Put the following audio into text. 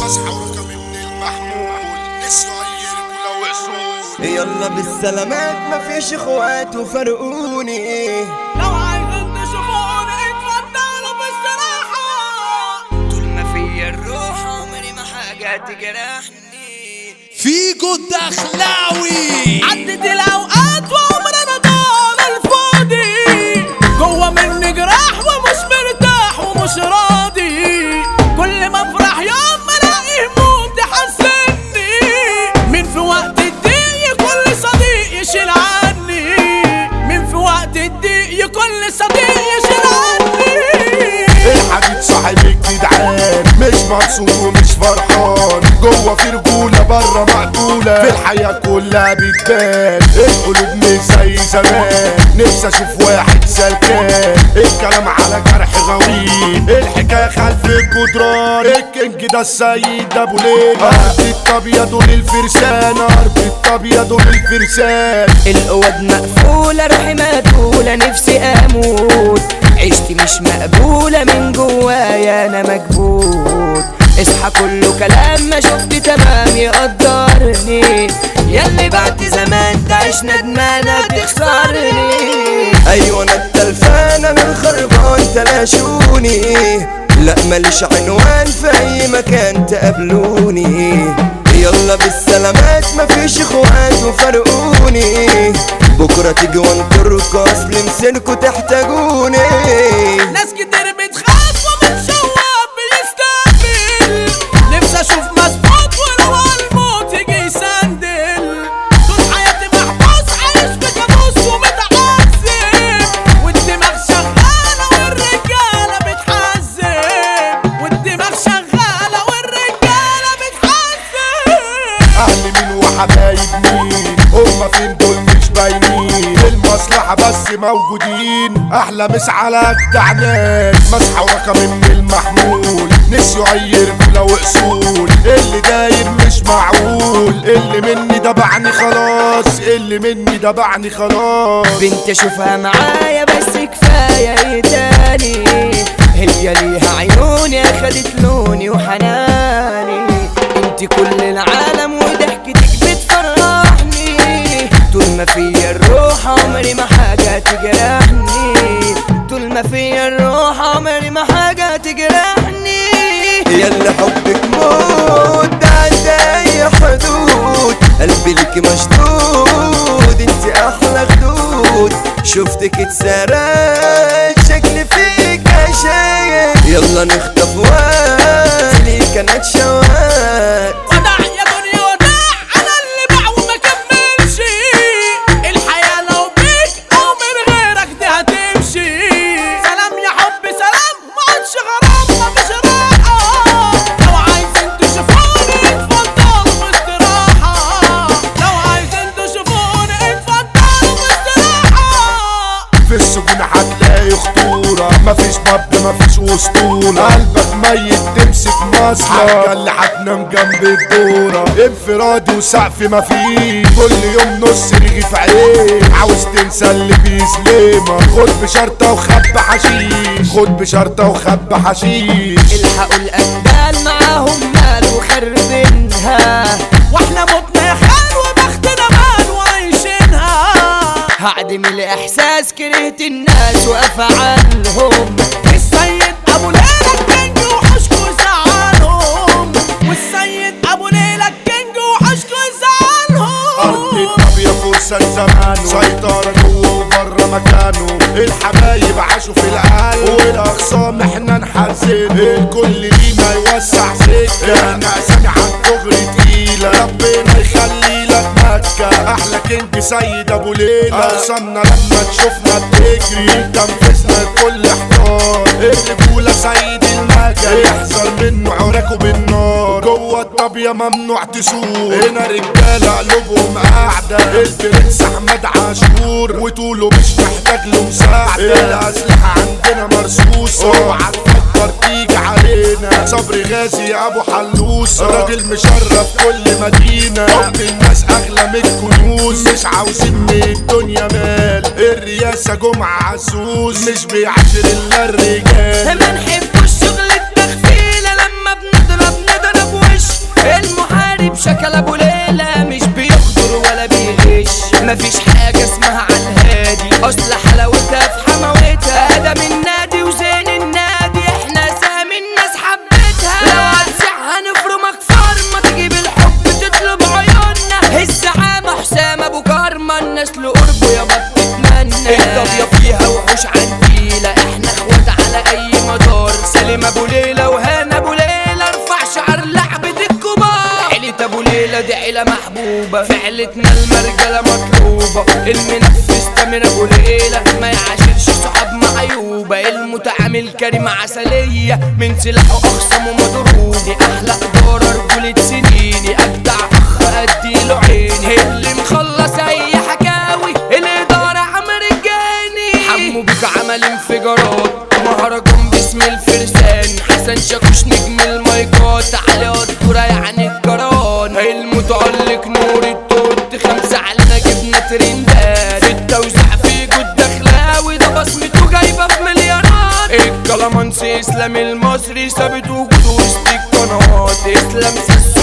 مسحة ورقم من المحمول نسوا أي رجولة وأصول يلا بالسلامات مفيش اخوات وفرقوني لو عايزين تشوفوني اتفضلوا باستراحة طول ما فيا الروح عمري ما حاجة تجرحني فيجو الدخلاوي عدت الأوقات وعمرنا ضال الفاضي جوه مني جراح ومش مرتاح ومش راضي كل ما افرح يوم ما الاقي هموم تحزني مين في وقت الضيق كل صديق يشيل عني مين في وقت الضيق كل صديق يشيل عني الحديد صاحب الجدعان مش مبسوط ومش فرحان جوه في رجولة بره مقتولة في الحياة كلها بتبان القلوب مش زي زمان نفسي اشوف واحد سلكان الكلام على جرح غويط الحكاية خلف الجدران الكينج ده السيد ابو ليلى ارض الطابية دول الفرسان ارض الطابية دول الفرسان القواد مقفولة روحي مقتولة نفسي اموت عيشتي مش مقبولة من جوايا انا مكبوت اصحى كله كلام ما شفت تمام يقدرني ياللي بعد زمان تعيش ندمانة تخسرني ايوه انا التلفانة من خربان تلاشوني لا ماليش عنوان في اي مكان تقابلوني يلا بالسلامات مفيش اخوات وفرقوني بكرة تيجي وانطركوا اصل مسيركوا تحتاجوني ناس كتير بتخاف ومتشوق بيستقبل نفسي اشوف مظبوط ولو الموت يجي يسندل طول حياتي محبوس عايش في كابوس ومتعذب والدماغ شغالة والرجالة بتحزب والدماغ شغالة والرجالة بتحزب اهل مين وحبايب مين هما فين دول مش باينين المصلحة بس موجودين احلى مس على اجدع ناس مسحة ورقم من المحمول نسيوا اي رجولة واصول اللي داير مش معقول اللي مني ده بعني خلاص اللي مني ده بعني خلاص بنت اشوفها معايا بس كفايه ايه تاني هي ليها عيوني اخدت لوني وحناني انت كل العالم وضحكتك بتفرحني طول ما فيا الروح عمري ما حاجه تجرحني طول ما فيا الروح عمري ما حاجه تجرحني يلا حبك موت تعدى اي حدود قلبي لك مشدود انت احلى خدود شفتك اتسرقت شكلي فيك عشايق يلا نخطف وقت ليك انا اتشوقت وداع يا دنيا وداع انا اللي باع وما كملش الحياة لو بيك او من غيرك دي هتمشي سلام يا حب سلام ما عادش غرام ما فيش راحة لو عايزين تشوفوني اتفضلوا باستراحة لو عايزين تشوفوني اتفضلوا باستراحة في السجون هتلاقي خطورة مفيش باب مفيش اسطورة قلبك ميت تمسك مصلة اللي هتنام جنب الدورة انفرادي وسقف مفيش كل يوم نص رغيف عيش عاوز تنسى اللي بيسلمك خد بشرطة وخب حشيش خد بشرطة وخب حشيش الحقوا الأندال معاهم مال وخربينها واحنا متنا يا خال وبختنا مال وعايشينها هعدم الإحساس كرهت الناس وأفعالهم السيد أبو ليلى الكينج وحشكو زعلهم والسيد أبو ليلى الكينج وحشكو أرض زعلهم الطبيعة فرصة زمانه سيطرة جوه وبره مكانه الحبايب عاشوا في القلب والأخصام احنا نحزن الكل لينا يوسع سكة احنا أسامي عن دغري تقيلة ربنا يخلي لك مكة أحلى كينج سيد أبو ليلى أقسمنا لما تشوفنا بتجري تنفذنا الكل احتار الرجولة سيد المجال يحذر منه عراكه بالنار جوه الطابية ممنوع تسوق هنا رجالة قلوبهم قاعدة البرنس أحمد عاشور وطوله مش محتاج له مساعدة الأسلحة عندنا مرصوصة اوعى تفكر تيجي علينا صبري غازي أبو حلوسة راجل مشرف كل مدينة حب الناس أغلى من الكنوز مش عاوزين من الدنيا مال الرئاسة جمعة عسوس مش بيعاشر إلا الرجال ما نحبوش شغل التخفيلة لما بنضرب نضرب وش دي عيلة محبوبة فعلتنا المرجلة مطلوبة المنفذ تامر ابو ليلة ما يعاشرش صحاب معيوبة المتعامل كريم عسلية من سلاحه اخصم ومضروب دي احلى ادارة رجولة سنيني اجدع اخ اديله عيني اللي مخلص اي حكاوي الادارة عمر الجاني حمو بيك عمل انفجارات مهرجان باسم الفرسان حسن شاكوش نجم المايكات علي قدورة يعني الجران المتعلق نور التوت خمسة علينا جبنا ترندات التوزيع في جود دخلاوي ده بصمته جايبة في مليارات الكلامانسي اسلام المصري ثابت وجوده وسط القنوات اسلام سيسو